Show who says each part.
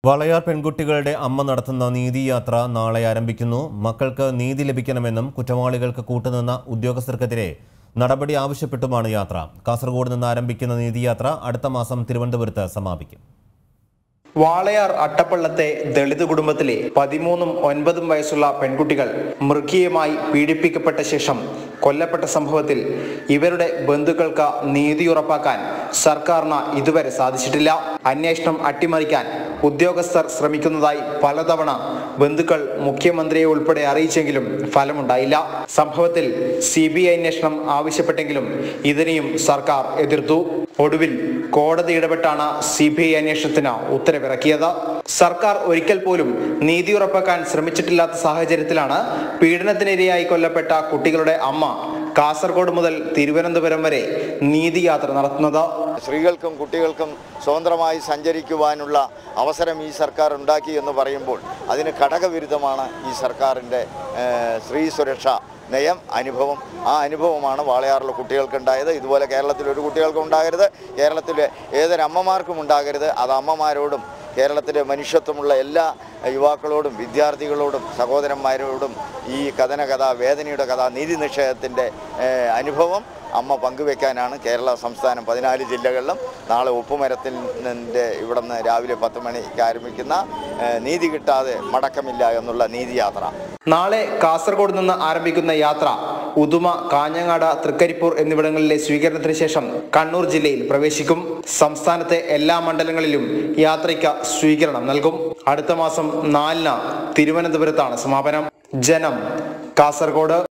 Speaker 1: വളയാർ പെൺകുട്ടികളുടെ അമ്മ നടത്തുന്ന നീതിയാത്ര നാളെ ആരംഭിക്കുന്നു മക്കൾക്ക് നീതി ലഭിക്കണമെന്നും കുറ്റവാളികൾക്ക് കൂട്ടുനിന്ന ഉദ്യോഗസ്ഥർക്കെതിരെ നടപടി ആവശ്യപ്പെട്ടുമാണ് യാത്ര കാസർഗോഡ് നിന്ന് ആരംഭിക്കുന്ന നീതിയാത്ര അടുത്ത മാസം തിരുവനന്തപുരത്ത് സമാപിക്കും
Speaker 2: വാളയാർ അട്ടപ്പള്ളത്തെ ദളിത് കുടുംബത്തിലെ പതിമൂന്നും ഒൻപതും വയസ്സുള്ള പെൺകുട്ടികൾ മൃഗീയമായി പീഡിപ്പിക്കപ്പെട്ട ശേഷം കൊല്ലപ്പെട്ട സംഭവത്തിൽ ഇവരുടെ ബന്ധുക്കൾക്ക് നീതി ഉറപ്പാക്കാൻ സർക്കാരിന് ഇതുവരെ സാധിച്ചിട്ടില്ല അന്വേഷണം അട്ടിമറിക്കാൻ ഉദ്യോഗസ്ഥർ ശ്രമിക്കുന്നതായി പലതവണ ബന്ധുക്കൾ മുഖ്യമന്ത്രിയെ ഉൾപ്പെടെ അറിയിച്ചെങ്കിലും ഫലമുണ്ടായില്ല സംഭവത്തിൽ സി ബി ഐ അന്വേഷണം ആവശ്യപ്പെട്ടെങ്കിലും ഇതിനെയും സർക്കാർ എതിർത്തു ഒടുവിൽ കോടതി ഇടപെട്ടാണ് സി ബി ഐ അന്വേഷണത്തിന് ഉത്തരവിറക്കിയത് സർക്കാർ ഒരിക്കൽ പോലും നീതി ഉറപ്പാക്കാൻ ശ്രമിച്ചിട്ടില്ലാത്ത സാഹചര്യത്തിലാണ് പീഡനത്തിനിരയായി കൊല്ലപ്പെട്ട കുട്ടികളുടെ അമ്മ കാസർഗോഡ് മുതൽ തിരുവനന്തപുരം വരെ നീതിയാത്ര നടത്തുന്നത്
Speaker 3: സ്ത്രീകൾക്കും കുട്ടികൾക്കും സ്വതന്ത്രമായി സഞ്ചരിക്കുവാനുള്ള അവസരം ഈ സർക്കാർ ഉണ്ടാക്കി എന്ന് പറയുമ്പോൾ അതിന് ഘടകവിരുദ്ധമാണ് ഈ സർക്കാരിൻ്റെ ഏഹ്, സ്ത്രീ സുരക്ഷ നയം അനുഭവം ആ അനുഭവമാണ് വാളയാറിലെ കുട്ടികൾക്കുണ്ടായത് ഇതുപോലെ കേരളത്തിൽ ഒരു കുട്ടികൾക്കും ഉണ്ടാകരുത് കേരളത്തിലെ ഏതൊരു അമ്മമാർക്കും ഉണ്ടാകരുത് അത് അമ്മമാരോടും കേരളത്തിലെ മനുഷ്യത്വമുള്ള എല്ലാ യുവാക്കളോടും വിദ്യാർത്ഥികളോടും സഹോദരന്മാരോടും ഈ കഥന കഥ വേദനയുടെ കഥ നീതി നിഷേധത്തിൻ്റെ അനുഭവം അമ്മ പങ്കുവെക്കാനാണ് കേരള സംസ്ഥാനം പതിനാല് ജില്ലകളിലും നാളെ ഉപ്പുമരത്തിൻ്റെ ഇവിടെ നിന്ന് രാവിലെ പത്ത് മണിക്ക് ആരംഭിക്കുന്ന ഏഹ്, നീതി കിട്ടാതെ മടക്കമില്ല എന്നുള്ള നീതിയാത്ര
Speaker 2: നാളെ കാസർഗോഡ് നിന്ന് ആരംഭിക്കുന്ന യാത്ര ഉദുമ കാഞ്ഞങ്ങാട് തൃക്കരിപ്പൂർ എന്നിവിടങ്ങളിലെ സ്വീകരണത്തിന് ശേഷം കണ്ണൂർ ജില്ലയിൽ പ്രവേശിക്കും സംസ്ഥാനത്തെ എല്ലാ മണ്ഡലങ്ങളിലും യാത്രയ്ക്ക് സ്വീകരണം നൽകും അടുത്ത മാസം നാലിന് തിരുവനന്തപുരത്താണ് സമാപനം ജനം കാസർഗോഡ്